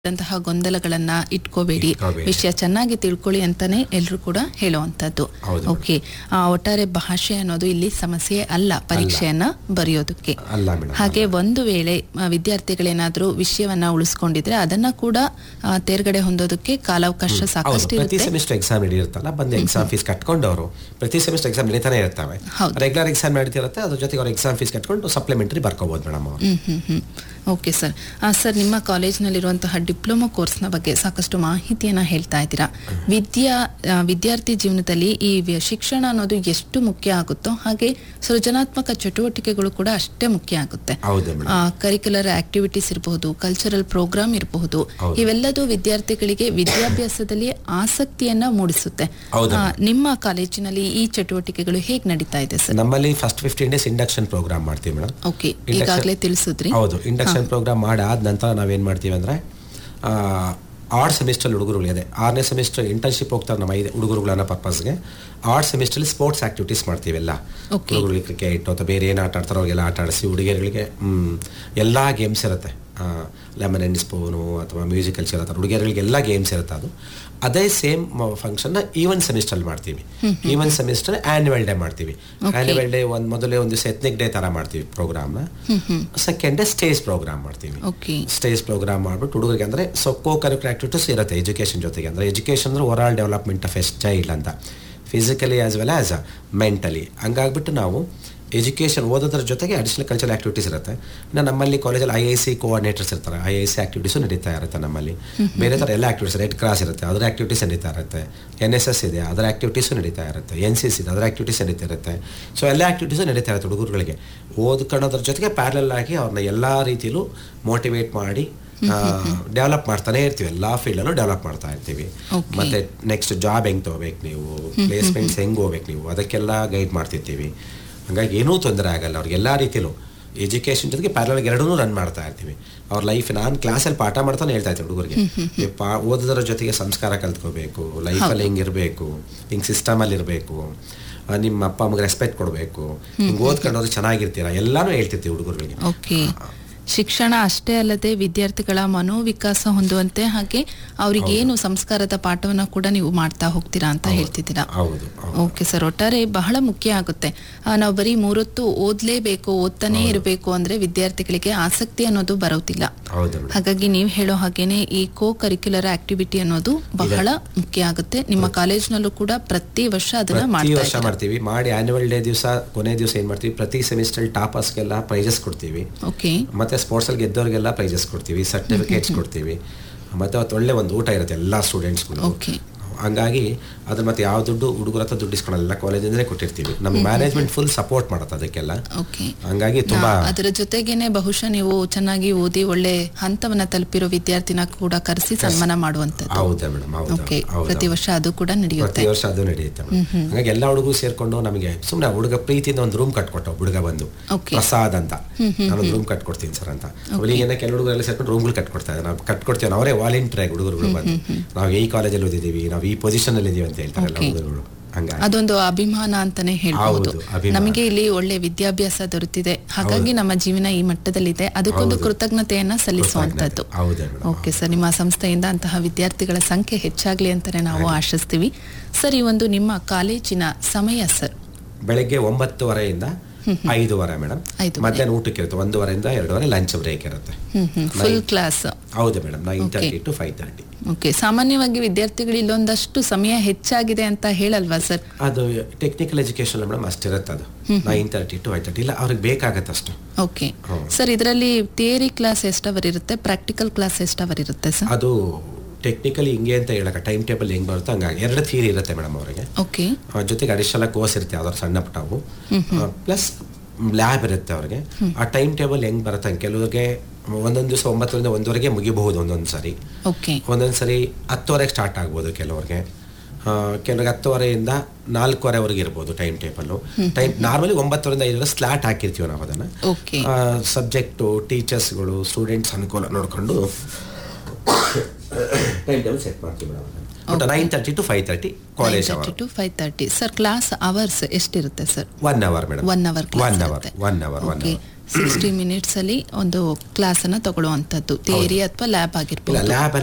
ಂತಹ ಗೊಂದಲಗಳನ್ನ ಇಟ್ಕೋಬೇಡಿ ಇಟ್ಕೋಬೇಡಿ. ವಿಷಯ ಚೆನ್ನಾಗಿ ತಿಳ್ಕೊಳ್ಳಿ ಅಂತಾನೆ ಎಲ್ರು ಕೂಡ ಹೇಳುವಂತದ್ದು ಹೌದು. ಓಕೆ ಆ, ಒಟ್ಟಾರೆ ಭಾಷೆ ಅನ್ನೋದು ಇಲ್ಲಿ ಸಮಸ್ಯೆ ಅಲ್ಲ ಪರೀಕ್ಷೆಯನ್ನ ಬರೆಯೋದಕ್ಕೆ ಅಲ್ಲ ಮೇಡಮ್ ಹಾಗೆ ಒಂದು ವೇಳೆ ಆ, ವಿದ್ಯಾರ್ಥಿಗಳೇನಾದ್ರೂ ವಿಷಯವನ್ನ ಉಳಿಸ್ಕೊಂಡಿದ್ರೆ ಅದನ್ನ ಕೂಡ ಆ, ತೇರ್ಗಡೆ ಹೊಂದೋದಕ್ಕೆ ಕಾಲಾವಕಾಶ ಹೌದು ಸಾಕಷ್ಟು ಪ್ರತಿ ಇರುತ್ತೆ ಸೆಮಿಸ್ಟರ್ ಎಕ್ಸಾಮ್ ನಡೆಯುತ್ತಲ್ಲ ಬಂದು ಎಕ್ಸಾಮ್ ಫೀಸ್ ಕಟ್ಕೊಂಡು ಅವರು ಪ್ರತಿ ಸೆಮಿಸ್ಟರ್ ಎಕ್ಸಾಮ್ ನಡೀತಾನೆ ಇರ್ತವೆ ಹೌದು. ರೆಗ್ಯುಲರ್ ಎಕ್ಸಾಮ್ ನಡೀತಿರುತ್ತೆ ಅದ್ರ ಜೊತೆಗೆ ಅವ್ರ ಎಕ್ಸಾಮ್ ಫೀಸ್ ಕಟ್ಕೊಂಡು ಸಪ್ಲಿಮೆಂಟರಿ ಬರ್ಕೋಬಹುದು ಮೇಡಮ್ ಅವರು hmm hmm hmm okay sir sir ನಿಮ್ಮ ಕಾಲೇಜ್ನಲ್ಲಿರುವಂತಹ ಡಿಪ್ಲೊಮಾ ಕೋರ್ಸ್ನ ಬಗ್ಗೆ ಸಾಕಷ್ಟು ಮಾಹಿತಿಯನ್ನ ಹೇಳ್ತಾ ಇದ್ದೀರಾ ವಿದ್ಯಾ ಆ, ವಿದ್ಯಾರ್ಥಿ ಜೀವನದಲ್ಲಿ ಈ ವ್ಯ- ಶಿಕ್ಷಣ ಅನ್ನೋದು ಎಷ್ಟು ಮುಖ್ಯ ಆಗುತ್ತೋ ಹಾಗೆ ಸೃಜನಾತ್ಮಕ ಚಟುವಟಿಕೆಗಳು ಕೂಡ ಅಷ್ಟೇ ಮುಖ್ಯ ಆಗುತ್ತೆ ಹೌದು ಮೇಡಮ್ ಕರಿಕ್ಯುಲರ್ ಆಕ್ಟಿವಿಟೀಸ್ ಇರಬಹುದು ಕಲ್ಚರಲ್ ಪ್ರೋಗ್ರಾಮ್ ಇರಬಹುದು ಹೌದು. ಇವೆಲ್ಲದೂ ವಿದ್ಯಾರ್ಥಿಗಳಿಗೆ ವಿದ್ಯಾಭ್ಯಾಸದಲ್ಲಿ ಆಸಕ್ತಿಯನ್ನ ಮೂಡಿಸುತ್ತೆ ಹೌದು. ಆ, ನಿಮ್ಮ ಕಾಲೇಜಿನಲ್ಲಿ ಈ ಚಟುವಟಿಕೆಗಳು ಹೇಗೆ ನಡೀತಾ ಇದೆ ಸರ್ ನಮ್ಮಲ್ಲಿ first fifteen days induction program ಮಾಡ್ತೀವಿ ಮೇಡಮ್ ಓಕೆ Induction- ಈಗಾಗಲೇ ತಿಳಿಸಿದ್ರಿ ಹೌದು ಇಂಡಕ್ಷನ್ ಪ್ರೋಗ್ರಾಮ್ ಮಾಡಾದ ನಂತರ ನಾವೇನ್ ಮಾಡ್ತೀವಿ ಅಂದ್ರೆ ಆರ್ಟ್ ಸೆಮಿಸ್ಟರ್ ಹುಡುಗರುಗಳು ಇದೆ ಆರನೇ ಸೆಮಿಸ್ಟರ್ ಇಂಟರ್ನ್ಶಿಪ್ ಹೋಗ್ತಾರೆ ನಮ್ಮ ಐದು ಹುಡುಗರುಗಳು ಅನ್ನೋ ಪರ್ಪಸ್ಗೆ ಆರ್ಟ್ ಸೆಮಿಸ್ಟರ್ಲಿ ಸ್ಪೋರ್ಟ್ಸ್ ಆಕ್ಟಿವಿಟೀಸ್ ಮಾಡ್ತೀವಿ ಎಲ್ಲ Okay. ಹುಡುಗರುಗಳಿಗೆ ಕ್ರಿಕೆಟ್ ಅಥವಾ ಬೇರೆ ಏನು ಆಟ ಆಡ್ತಾರೋ ಅವ್ರಿಗೆಲ್ಲ ಆಟ ಆಡಿಸಿ ಹುಡುಗಿಯರುಗಳಿಗೆ ಹ್ಮ್, ಎಲ್ಲಾ ಗೇಮ್ಸ್ ಇರುತ್ತೆ ಲೆಮನ್ ಅಂಡ್ ಸ್ಪೂನು ಅಥವಾ ಮ್ಯೂಸಿಕಲ್ಸ್ ಇರುತ್ತೆ ಹುಡುಗಿಯರುಗಳಿಗೆ ಎಲ್ಲ ಗೇಮ್ಸ್ ಇರುತ್ತೆ ಅದು ಅದೇ ಸೇಮ್ ಫಂಕ್ಷನ್ನ ಈವನ್ ಸೆಮಿಸ್ಟರ್ ಮಾಡ್ತೀವಿ ಈವನ್ ಸೆಮಿಸ್ಟರ್ ಆನ್ಯುವಲ್ ಡೇ ಮಾಡ್ತೀವಿ ಆನ್ಯುವಲ್ ಡೇ ಒಂದು ಮೊದಲೇ ಒಂದು ದಿವಸ ಎತ್ನಿಕ್ ಡೇ ತರ ಮಾಡ್ತೀವಿ ಪ್ರೋಗ್ರಾಮ್ನ ಸೆಕೆಂಡ್ ಡೇ ಸ್ಟೇಜ್ ಪ್ರೋಗ್ರಾಮ್ ಮಾಡ್ತೀವಿ ಓಕೆ ಸ್ಟೇಜ್ ಪ್ರೋಗ್ರಾಮ್ ಮಾಡ್ಬಿಟ್ಟು ಹುಡುಗರಿಗೆ ಅಂದರೆ ಸೊ ಕೋ ಕರಿಕ್ಯುಲರ್ ಆಕ್ಟಿವಿಟೀಸ್ ಇರುತ್ತೆ ಎಜುಕೇಷನ್ ಜೊತೆಗೆ ಅಂದರೆ ಎಜುಕೇಷನ್ ಅಂದ್ರೆ overall development of as child ಅಂತ physically as well as mentally ಹಂಗಾಗ್ಬಿಟ್ಟು ನಾವು ಎಜುಕೇಷನ್ ಓದೋದ್ರ ಜೊತೆಗೆ ಅಡಿಷನಲ್ ಕಲ್ಚರಲ್ ಆಕ್ಟಿವಿಟೀಸ್ ಇರುತ್ತೆ ಇನ್ನು ನಮ್ಮಲ್ಲಿ ಕಾಲೇಜಲ್ಲಿ ಐ ಐ ಸಿ ಕೋಆರ್ಡಿನೇಟರ್ಸ್ ಇರ್ತಾರೆ ಐ ಐ ಸಿ ಆಕ್ಟಿವಿಟೀಸು ನಡೀತಾ ಇರುತ್ತೆ ನಮ್ಮಲ್ಲಿ ಬೇರೆ ಥರ ಎಲ್ಲ ಆಕ್ಟಿವಿಟೀಸ್ ರೆಡ್ ಕ್ರಾಸ್ ಇರುತ್ತೆ ಅದರ ಆಕ್ಟಿವಿಟೀಸ್ ನಡೀತಾ ಇರುತ್ತೆ ಎನ್ ಎಸ್ ಎಸ್ ಇದೆ ಅದರ ಆಕ್ಟಿವಿಟೀಸು ನಡೀತಾ ಇರುತ್ತೆ ಎನ್ ಸಿ ಸಿ ಇದೆ ಅದರ ಆಕ್ಟಿವಿಟೀಸ್ ನಡೀತಾ ಇರುತ್ತೆ ಸೊ ಎಲ್ಲ ಆಕ್ಟಿವಿಟೀಸು ನಡೀತಾ ಇರುತ್ತೆ ಹುಡುಗರುಗಳಿಗೆ ಓದ್ಕೊಳ್ಳೋದ್ರ ಜೊತೆಗೆ ಪ್ಯಾರಲ್ ಆಗಿ ಅವ್ರನ್ನ ಎಲ್ಲ ರೀತಿಯಲ್ಲೂ ಮೋಟಿವೇಟ್ ಮಾಡಿ ಡೆವಲಪ್ ಮಾಡ್ತಾನೆ ಇರ್ತೀವಿ ಎಲ್ಲ ಫೀಲ್ಡಲ್ಲೂ ಡೆವಲಪ್ ಮಾಡ್ತಾ ಇರ್ತೀವಿ Okay. ಮತ್ತೆ ನೆಕ್ಸ್ಟ್ ಜಾಬ್ ಹೆಂಗ್ ತಗೋಬೇಕು ನೀವು ಪ್ಲೇಸ್ಮೆಂಟ್ಸ್ ಹೆಂಗ್ ಹೋಗ್ಬೇಕು ನೀವು ಅದಕ್ಕೆಲ್ಲ ಗೈಡ್ ಮಾಡ್ತಿರ್ತೀವಿ ಹಂಗಾಗಿ ಏನೂ ತೊಂದರೆ ಆಗಲ್ಲ ಅವ್ರಿಗೆ ಎಲ್ಲ ರೀತಿಯಲ್ಲೂ ಎಜುಕೇಷನ್ ಜೊತೆಗೆ ಪ್ಯಾರಲ್ ಎರಡೂ ರನ್ ಮಾಡ್ತಾ ಇರ್ತೀವಿ ಅವ್ರ ಲೈಫ್ ನಾನು ಕ್ಲಾಸಲ್ಲಿ ಪಾಠ ಮಾಡ್ತಾನೆ ಹೇಳ್ತಾ ಇರ್ತೀನಿ ಹುಡುಗರಿಗೆ ನೀವು ಪಾ ಓದೋದ್ರ ಜೊತೆಗೆ ಸಂಸ್ಕಾರ ಕಲ್ತ್ಕೋಬೇಕು ಲೈಫಲ್ಲಿ ಹೆಂಗಿರಬೇಕು ಹಿಂಗೆ ಸಿಸ್ಟಮಲ್ಲಿ ಇರಬೇಕು ನಿಮ್ಮ ಅಪ್ಪ ಅಮ್ಮಗೆ ರೆಸ್ಪೆಕ್ಟ್ ಕೊಡಬೇಕು ಹಿಂಗೆ ಓದ್ಕೊಂಡವ್ರು ಚೆನ್ನಾಗಿರ್ತೀರಾ ಎಲ್ಲಾನು ಹೇಳ್ತಿರ್ತೀವಿ ಹುಡುಗರಿಗೆ ಓಕೆ ಶಿಕ್ಷಣ ಅಷ್ಟೇ ಅಲ್ಲದೆ ವಿದ್ಯಾರ್ಥಿಗಳ ಮನೋವಿಕಾಸ ಹೊಂದುವಂತೆ ಹಾಗೆ ಅವ್ರಿಗೇನು ಸಂಸ್ಕಾರದ ಪಾಠವನ್ನ ಕೂಡ ನೀವು ಮಾಡ್ತಾ ಹೋಗ್ತೀರಾ ಅಂತ ಹೇಳ್ತಿದ್ದೀರಾ ಹೌದು ಹೌದು ಓಕೆ ಸರ್ ಒಟ್ಟಾರೆ ಬಹಳ ಮುಖ್ಯ ಆಗುತ್ತೆ ಆ, ನಾವು ಬರೀ ಮೂರೊತ್ತು ಓದ್ಲೇಬೇಕು ಓದ್ತಾನೆ ಇರಬೇಕು ಅಂದ್ರೆ ವಿದ್ಯಾರ್ಥಿಗಳಿಗೆ ಆಸಕ್ತಿ ಅನ್ನೋದು ಬರೋದಿಲ್ಲ ಹೌದು ಮೇಡಮ್ ಹಾಗಾಗಿ ನೀವು ಹೇಳೋ ಹಾಗೇನೆ ಈ ಕೋ ಕರಿಕ್ಯುಲರ್ ಆಕ್ಟಿವಿಟಿ ಅನ್ನೋದು ಬಹಳ ಮುಖ್ಯ ಆಗುತ್ತೆ ನಿಮ್ಮ ಕಾಲೇಜ್ನಲ್ಲೂ ಕೂಡ ಪ್ರತಿ ವರ್ಷ ಅದನ್ನ ಪ್ರತಿ ಮಾಡ್ತಾ ವರ್ಷ ಮಾಡ್ತೀವಿ ಮಾಡಿ ಆನ್ಯುವಲ್ ಡೇ ದಿವಸ ಕೊನೆ ದಿವಸ ಏನ್ ಮಾಡ್ತೀವಿ ಪ್ರತಿ ಸೆಮಿಸ್ಟರ್ ಟಾಪರ್ಸ್ಗೆಲ್ಲ ಪ್ರೈಸಸ್ ಕೊಡ್ತೀವಿ ಓಕೆ ಮತ್ತೆ ಸ್ಪೋರ್ಟ್ಸ್ ಅಲ್ಲಿ ಗೆದ್ದವ್ರಿಗೆಲ್ಲ ಪ್ರೈಸಸ್ ಕೊಡ್ತೀವಿ ಸರ್ಟಿಫಿಕೇಟ್ಸ್ ಕೊಡ್ತೀವಿ ಮತ್ತೆ ಅವತ್ತು ಒಳ್ಳೆ ಒಂದು ಊಟ ಇರುತ್ತೆ ಎಲ್ಲ ಸ್ಟೂಡೆಂಟ್ಸ್ಗಳು ಓಕೆ ಹಂಗಾಗಿ ಅದ್ರ ಮತ್ತೆ ಯಾವ ದುಡ್ಡು ಹುಡುಗರ ಹತ್ರ ದುಡ್ಡು ಇಸ್ಕೊಳಲ್ಲ ಕಾಲೇಜಿಂದಲೇ ಕೊಟ್ಟಿರ್ತೀವಿ ನಮ್ಮ ಮ್ಯಾನೇಜ್ಮೆಂಟ್ ಫುಲ್ ಸಪೋರ್ಟ್ ಮಾಡುತ್ತೆ ಅದಕ್ಕೆಲ್ಲ ಓಕೆ ಹಂಗಾಗಿ ತುಂಬಾ ಅದರ ಜೊತೆಗೇನೆ ಬಹುಶಃ ನೀವು ಚೆನ್ನಾಗಿ ಓದಿ ಒಳ್ಳೆ ಹಂತವನ್ನ ತಲುಪಿರೋ ವಿದ್ಯಾರ್ಥಿನ ಕೂಡ ಕರೆಸಿ ಸನ್ಮಾನ ಮಾಡುವಂತದ್ದು ಹೌದಾ ಮೇಡಮ್ ಹೌದು ಓಕೆ ಹೌದು ಪ್ರತಿ ವರ್ಷ ಅದು ಕೂಡ ನಡೆಯುತ್ತೆ ಪ್ರತಿ ವರ್ಷ ಅದು ನಡೆಯುತ್ತೆ ಮೇಡಮ್. ಹಂಗಾಗಿ ಎಲ್ಲ ಹುಡುಗರು ಸೇರ್ಕೊಂಡು ನಮಗೆ ಸುಮ್ಮನೆ ಹುಡುಗ ಪ್ರೀತಿಯಿಂದ ಒಂದು ರೂಮ್ ಕಟ್ಕೊಟ್ಟ ಹುಡುಗ ಬಂದು Okay. ಪ್ರಸಾದ್ ಅಂತ ನಾನು ರೂಮ್ ಕಟ್ಕೊಡ್ತೀನಿ ಸರ್ ಅಂತ ಅವಳಿಗೇನೆ ಕೆಲ ಹುಡುಗರು ಎಲ್ಲ ಸೇರ್ಕೊಂಡು ರೂಮ್ಗಳು ಕಟ್ಕೊಡ್ತಾ ಇದ್ದಾರೆ ನಾವು ಕಟ್ಕೊಡ್ತೀವಿ ಅವರೇ ವಾಲಂಟಿಯರ್ ಆಗಿ ಹುಡುಗರು ಬಂದು ನಾವು ಈ ಕಾಲೇಜಲ್ಲಿ ಓದಿದ್ದೀವಿ ನಾವು ಈ ಪೊಸಿಷನ್ ಅಲ್ಲಿ ಇದೀವಿ ಅಂತ ಹೇಳ್ತಾರೆ ಎಲ್ಲ Okay. ಹುಡುಗರು ಹಂಗಾಗಿ ಅದೊಂದು ಅಭಿಮಾನ ಅಂತಾನೆ ಹೇಳ್ಬಹುದು ಹೌದು, ಅಭಿಮಾನ. ನಮಗೆ ಇಲ್ಲಿ ಒಳ್ಳೆ ವಿದ್ಯಾಭ್ಯಾಸ ದೊರೆತಿದೆ ಹಾಗಾಗಿ ನಮ್ಮ ಜೀವನ ಈ ಮಟ್ಟದಲ್ಲಿದೆ ಅದಕ್ಕೊಂದು ಹೌದು. ಕೃತಜ್ಞತೆಯನ್ನ ಸಲ್ಲಿಸುವಂತದ್ದು ಹೌದಾ ಮೇಡಮ್ ಓಕೆ ಸರ್ ನಿಮ್ಮ ಸಂಸ್ಥೆಯಿಂದ ಅಂತಹ ವಿದ್ಯಾರ್ಥಿಗಳ ಸಂಖ್ಯೆ ಹೆಚ್ಚಾಗ್ಲಿ ಅಂತಾನೆ ನಾವು ಆಶಿಸ್ತೀವಿ ಸರ್ ಈ ಒಂದು ನಿಮ್ಮ ಕಾಲೇಜಿನ ಸಮಯ ಸರ್ ಬೆಳಗ್ಗೆ ಒಂಬತ್ತುವರೆಯಿಂದ ಐದುವರೆ ಮೇಡಮ್ ಐದೂವರೆ. ಮಧ್ಯಾಹ್ನ ಊಟಕ್ಕೆ ಇರುತ್ತೆ ಒಂದೂವರೆಯಿಂದ ಎರಡೂವರೆ ಲಂಚ್ ಬ್ರೇಕ್ ಇರುತ್ತೆ ಫುಲ್ ಕ್ಲಾಸ್ ಹೌದು madam nine Okay. Thirty to five thirty okay ಸಾಮಾನ್ಯವಾಗಿ ವಿದ್ಯಾರ್ಥಿಗಳು ಇಲ್ಲೊಂದಷ್ಟು ಸಮಯ ಹೆಚ್ಚಾಗಿದೆ ಅಂತ ಹೇಳಲ್ವಾ ಸರ್ ಅದು ಟೆಕ್ನಿಕಲ್ ಎಜುಕೇಶನ್ ಮೇಡಮ್ ಅಷ್ಟಿರುತ್ತೆ ಅದು nine thirty to five thirty ಇಲ್ಲ ಅವ್ರಿಗೆ ಬೇಕಾಗತ್ತೆ ಅಷ್ಟು ಓಕೆ ಹೌದು. ಸರ್ ಇದರಲ್ಲಿ ಥಿಯರಿ ಕ್ಲಾಸ್ ಎಷ್ಟು ಅವರ್ ಇರುತ್ತೆ ಪ್ರಾಕ್ಟಿಕಲ್ ಕ್ಲಾಸ್ ಎಷ್ಟು ಅವರ್ ಇರುತ್ತೆ ಸರ್ ಅದು ಟೆಕ್ನಿಕಲಿ ಹಿಂಗೆ ಅಂತ ಹೇಳಕ ಟೈಮ್ ಟೇಬಲ್ ಹೆಂಗ್ ಬರುತ್ತೋ ಹಂಗಾಗಿ ಎರಡು ಥಿಯರಿ ಇರುತ್ತೆ ಮೇಡಮ್ ಅವರಿಗೆ ಓಕೆ ಆ, ಜೊತೆಗೆ ಅಡಿಷನಲ್ ಕೋರ್ಸ್ ಇರುತ್ತೆ ಯಾವ್ದಾದ್ರು ಸಣ್ಣ ಪುಟ್ಟವು ಪ್ಲಸ್ ಲ್ಯಾಬ್ ಇರುತ್ತೆ ಅವ್ರಿಗೆ ಆ ಟೈಮ್ ಟೇಬಲ್ ಹೆಂಗ್ ಬರುತ್ತೆ ಹಂಗೆ ಕೆಲವ್ರಿಗೆ ಒಂದೊಂದು ದಿವಸ ಒಂಬತ್ತರಿಂದ ಒಂದುವರೆಗೆ ಮುಗಿಬಹುದು ಒಂದೊಂದು ಸರಿ ಓಕೆ ಒಂದೊಂದು ಸರಿ ಹತ್ತುವರೆಗೆ ಸ್ಟಾರ್ಟ್ ಆಗ್ಬೋದು ಕೆಲವ್ರಿಗೆ ಆ, ಕೆಲವ್ರಿಗೆ ಹತ್ತುವರೆಯಿಂದ ನಾಲ್ಕುವರೆವರೆಗೆ ಇರ್ಬೋದು ಟೈಮ್ ಟೇಬಲ್ಲು ಟೈಮ್ ನಾರ್ಮಲಿ ಒಂಬತ್ತರಿಂದ ಐದರ ಸ್ಲಾಟ್ ಹಾಕಿರ್ತೀವಿ ನಾವು ಅದನ್ನು ಓಕೆ ಸಬ್ಜೆಕ್ಟು ಟೀಚರ್ಸ್ಗಳು ಸ್ಟೂಡೆಂಟ್ಸ್ ಅನುಕೂಲ ನೋಡಿಕೊಂಡು ಟೈಮ್ ಟೇಬಲ್ ಸೆಟ್ ಮಾಡ್ತೀವಿ ಮೇಡಮ್ ಒಟ್ಟು nine thirty to five thirty college hour to five thirty sir class hours ಎಷ್ಟಿರುತ್ತೆ sir one hour madam one hour one hour one hour one hour okay sixty minutes ಅಲ್ಲಿ ಒಂದು class ಅನ್ನ ತಗೊಳ್ಳುವಂತದ್ದು theory ಅಥವಾ lab ಇಲ್ಲ ಆಗಿರ್ಬೋದು lab